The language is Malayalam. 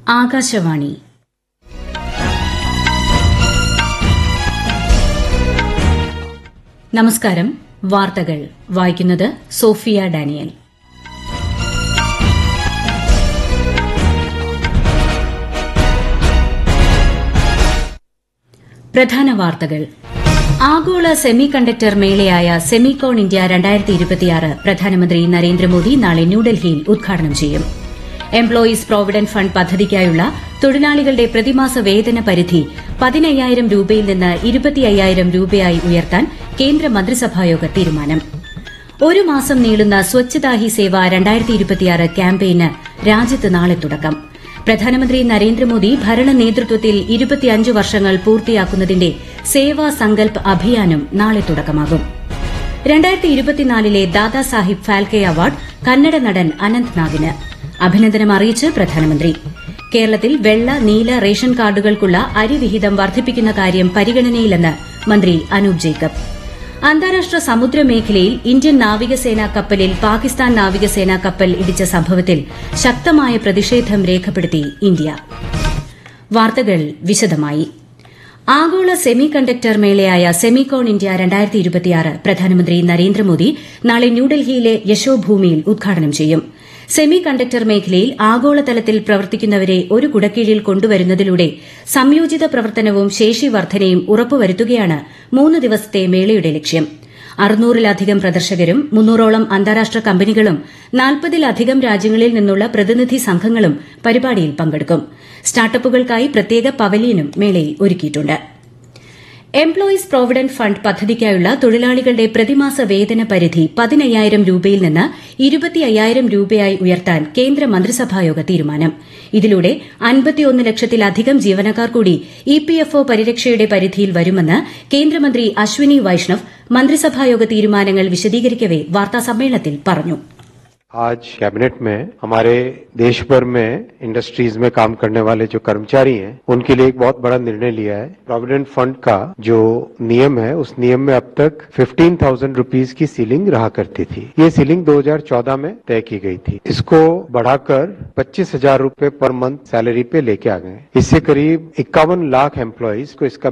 ആകാശവാണി നമസ്കാരം വാർത്തകൾ വായിക്കുന്നത് സോഫിയ ഡാനിയൽ പ്രധാന വാർത്തകൾ ആഗോള സെമി കണ്ടക്ടർ മേളയായ സെമികോൺ ഇന്ത്യ രണ്ടായിരത്തി ഇരുപത്തിയാറ് പ്രധാനമന്ത്രി നരേന്ദ്രമോദി നാളെ ന്യൂഡൽഹിയിൽ ഉദ്ഘാടനം ചെയ്യും എംപ്ലോയീസ് പ്രോവിഡന്റ് ഫണ്ട് പദ്ധതിക്കായുള്ള തൊഴിലാളികളുടെ പ്രതിമാസ വേതന പരിധി പതിനയ്യായിരം രൂപയിൽ നിന്ന് ഇരുപത്തിയ്യായിരം രൂപയായി ഉയർത്താൻ കേന്ദ്ര മന്ത്രിസഭായോഗ തീരുമാനം ഒരു മാസം നീളുന്ന സ്വച്ഛതാ ഹി സേവ രണ്ടായിരത്തി ഇരുപത്തിയാറ് ക്യാമ്പയിന് രാജ്യത്ത് നാളെ തുടക്കം പ്രധാനമന്ത്രി നരേന്ദ്രമോദി ഭരണ നേതൃത്വത്തിൽ ഇരുപത്തിയഞ്ച് വർഷങ്ങൾ പൂർത്തിയാക്കുന്നതിന്റെ സേവാ സങ്കൽപ് അഭിയാനും നാളെ തുടക്കമാകും രണ്ടായിരത്തി ഇരുപത്തിനാലിലെ ദാദാസാഹിബ് ഫാൽക്കെ അവാർഡ് കന്നഡ നടൻ അനന്ത് നാഗിന് അഭിനന്ദനം അറിയിച്ച് പ്രധാനമന്ത്രി കേരളത്തിൽ വെള്ള നീല റേഷൻ കാർഡുകൾക്കുള്ള അരിവിഹിതം വർദ്ധിപ്പിക്കുന്ന കാര്യം പരിഗണനയിലെന്ന് മന്ത്രി അനൂപ് ജേക്കബ് അന്താരാഷ്ട്ര സമുദ്രമേഖലയിൽ ഇന്ത്യൻ നാവികസേനാ കപ്പലിൽ പാകിസ്ഥാൻ നാവികസേനാ കപ്പൽ ഇടിച്ച സംഭവത്തിൽ ശക്തമായ പ്രതിഷേധം രേഖപ്പെടുത്തി ഇന്ത്യ വാർത്തകൾ വിശദമായി ആഗോള സെമി കണ്ടക്ടർ മേളയായ സെമികോൺ ഇന്ത്യ രണ്ടായിരത്തി ഇരുപത്തിയാറ് പ്രധാനമന്ത്രി നരേന്ദ്രമോദി നാളെ ന്യൂഡൽഹിയിലെ യശോഭൂമിയിൽ ഉദ്ഘാടനം ചെയ്യും സെമി കണ്ടക്ടർ മേഖലയിൽ ആഗോളതലത്തിൽ പ്രവർത്തിക്കുന്നവരെ ഒരു കുടക്കീഴിൽ കൊണ്ടുവരുന്നതിലൂടെ സംയോജിത പ്രവർത്തനവും ശേഷി വർധനയും ഉറപ്പുവരുത്തുകയാണ് മൂന്ന് ദിവസത്തെ മേളയുടെ ലക്ഷ്യം അറുന്നൂറിലധികം പ്രദർശകരും മുന്നൂറോളം അന്താരാഷ്ട്ര കമ്പനികളും നാൽപ്പതിലധികം രാജ്യങ്ങളിൽ നിന്നുള്ള പ്രതിനിധി സംഘങ്ങളും പരിപാടിയിൽ പങ്കെടുക്കും സ്റ്റാർട്ടപ്പുകൾക്കായി പ്രത്യേക പവലിയനും മേളയിൽ ഒരുക്കിയിട്ടുണ്ട് എംപ്ലോയീസ് പ്രോവിഡന്റ് ഫണ്ട് പദ്ധതിക്കായുള്ള തൊഴിലാളികളുടെ പ്രതിമാസ വേതന പരിധി പതിനയ്യായിരം രൂപയിൽ നിന്ന് ഇരുപത്തിയ്യായിരം രൂപയായി ഉയർത്താൻ കേന്ദ്ര മന്ത്രിസഭായോഗ തീരുമാനം ഇതിലൂടെ അൻപത്തിയൊന്ന് ലക്ഷത്തിലധികം ജീവനക്കാർ കൂടി ഇപിഎഫ്ഒ പരിരക്ഷയുടെ പരിധിയിൽ വരുമെന്ന് കേന്ദ്രമന്ത്രി അശ്വിനി വൈഷ്ണവ് മന്ത്രിസഭായോഗ തീരുമാനങ്ങൾ വിശദീകരിക്കവെ വാർത്താസമ്മേളനത്തിൽ പറഞ്ഞു आज कैबिनेट में हमारे देश भर में इंडस्ट्रीज में काम करने वाले जो कर्मचारी हैं उनके लिए एक बहुत बड़ा निर्णय लिया है प्रोविडेंट फंड का जो नियम है उस नियम में अब तक फिफ्टीन थाउजेंड रुपीज की सीलिंग रहा करती थी ये सीलिंग 2014 में तय की गई थी इसको बढ़ाकर पच्चीस हजार रूपए पर मंथ सैलरी पे लेके आ गए इससे करीब इक्यावन लाख एम्प्लॉयज को इसका